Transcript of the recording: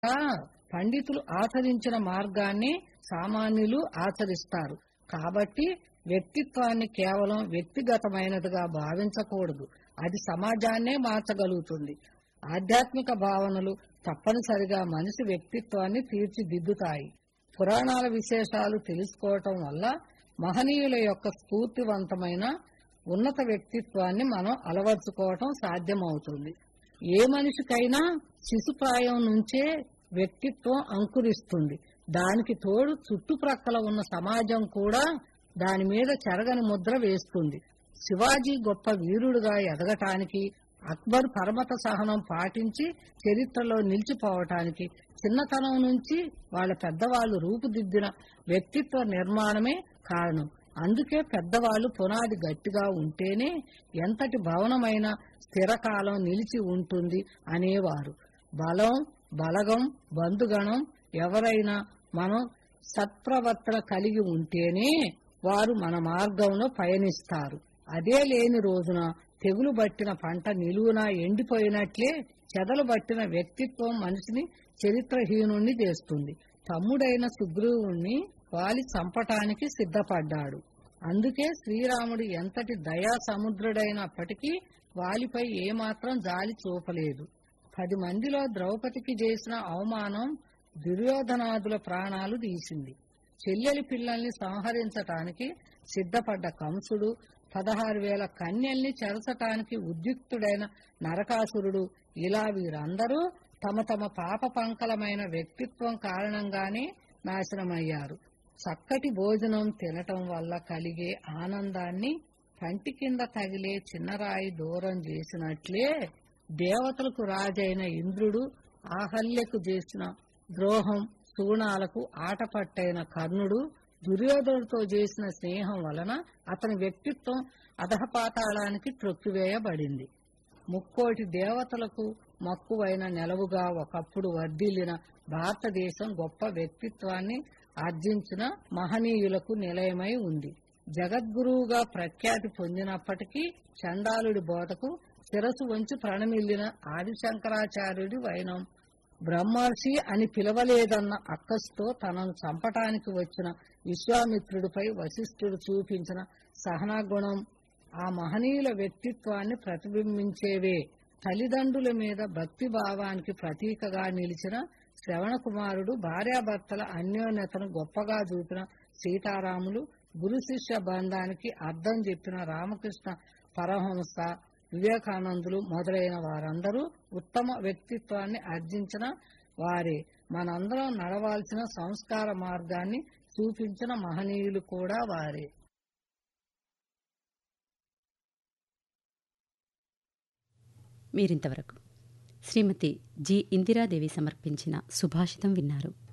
పండితులు ఆచరించిన మార్గాన్ని సామాన్యులు ఆచరిస్తారు కాబట్టి వ్యక్తిత్వాన్ని కేవలం వ్యక్తిగతమైనదిగా భావించకూడదు అది సమాజాన్నే మార్చగలుగుతుంది ఆధ్యాత్మిక భావనలు తప్పనిసరిగా మనిషి వ్యక్తిత్వాన్ని తీర్చిదిద్దుతాయి పురాణాల విశేషాలు తెలుసుకోవటం వల్ల మహనీయుల యొక్క స్ఫూర్తివంతమైన ఉన్నత వ్యక్తిత్వాన్ని మనం అలవర్చుకోవటం సాధ్యమవుతుంది ఏ మనిషికైనా శిశుప్రాయం నుంచే వ్యక్తిత్వం అంకురిస్తుంది దానికి తోడు చుట్టుప్రక్కల ఉన్న సమాజం కూడా దాని మీద చెరగని ముద్ర వేస్తుంది శివాజీ గొప్ప వీరుడుగా ఎదగటానికి అక్బర్ పరమత సహనం పాటించి చరిత్రలో నిలిచిపోవటానికి చిన్నతనం నుంచి వాళ్ళ పెద్దవాళ్లు రూపుదిద్దిన వ్యక్తిత్వ నిర్మాణమే కారణం అందుకే పెద్దవాళ్లు పునాది గట్టిగా ఉంటేనే ఎంతటి భవనమైన స్థిరకాలం నిలిచి ఉంటుంది అనేవారు బలం బలగం బంధుగణం ఎవరైనా మనం సత్ప్రవర్తన కలిగి ఉంటేనే వారు మన మార్గంలో పయనిస్తారు అదే లేని రోజున తెగులు బట్టిన పంట నిలువునా ఎండిపోయినట్లే చెదలు బట్టిన వ్యక్తిత్వం మనిషిని చరిత్రహీనుణ్ణి చేస్తుంది తమ్ముడైన సుగ్రీవుణ్ణి వాలి చంపటానికి సిద్ధపడ్డాడు అందుకే శ్రీరాముడు ఎంతటి దయా సముద్రుడైనప్పటికీ వాలిపై ఏమాత్రం జాలి చూపలేదు పది మందిలో ద్రౌపదికి చేసిన అవమానం దుర్యోధనాదుల ప్రాణాలు తీసింది చెల్లెలి పిల్లల్ని సంహరించటానికి సిద్ధపడ్డ కంసుడు పదహారు వేల కన్యల్ని చెరసటానికి ఉద్యుక్తుడైన నరకాసురుడు ఇలా వీరందరూ తమ తమ పాప పంకలమైన వ్యక్తిత్వం కారణంగానే నాశనమయ్యారు చక్కటి భోజనం తినటం వల్ల కలిగే ఆనందాన్ని పంటి కింద తగిలే చిన్నరాయి దూరం చేసినట్లే దేవతలకు రాజైన ఇంద్రుడు ఆహల్యకు చేసిన ద్రోహం సూణాలకు ఆటపట్టైన కర్ణుడు దుర్యోధనుడితో చేసిన స్నేహం వలన అతని వ్యక్తిత్వం అధపాతాళానికి త్రొక్కివేయబడింది ముక్కోటి దేవతలకు మక్కువైన నెలవుగా ఒకప్పుడు వర్ధిల్లిన భారతదేశం గొప్ప వ్యక్తిత్వాన్ని ఆర్జించిన మహనీయులకు నిలయమై ఉంది జగద్గురువుగా ప్రఖ్యాతి పొందినప్పటికీ చండాలుడి బోధకు శిరసు వంచి ప్రణమిల్లిన ఆదిశంకరాచార్యుడి వైనం బ్రహ్మర్షి అని పిలవలేదన్న అక్కస్తో తనను చంపటానికి వచ్చిన విశ్వామిత్రుడిపై వశిష్ఠుడు చూపించిన సహనాగుణం ఆ మహనీయుల వ్యక్తిత్వాన్ని ప్రతిబింబించేవే తల్లిదండ్రుల మీద భక్తి భావానికి ప్రతీకగా నిలిచిన శ్రవణ కుమారుడు భార్యాభర్తల అన్యోన్యతను గొప్పగా చూపిన సీతారాములు గురు శిష్య బంధానికి అర్థం చెప్పిన రామకృష్ణ పరహంస వివేకానందులు మొదలైన వారందరూ ఉత్తమ వ్యక్తిత్వాన్ని ఆర్జించిన వారే మనందరం నడవాల్సిన సంస్కార మార్గాన్ని చూపించిన మహనీయులు కూడా వారే మీరింతవరకు శ్రీమతి జి ఇందిరాదేవి సమర్పించిన సుభాషితం విన్నారు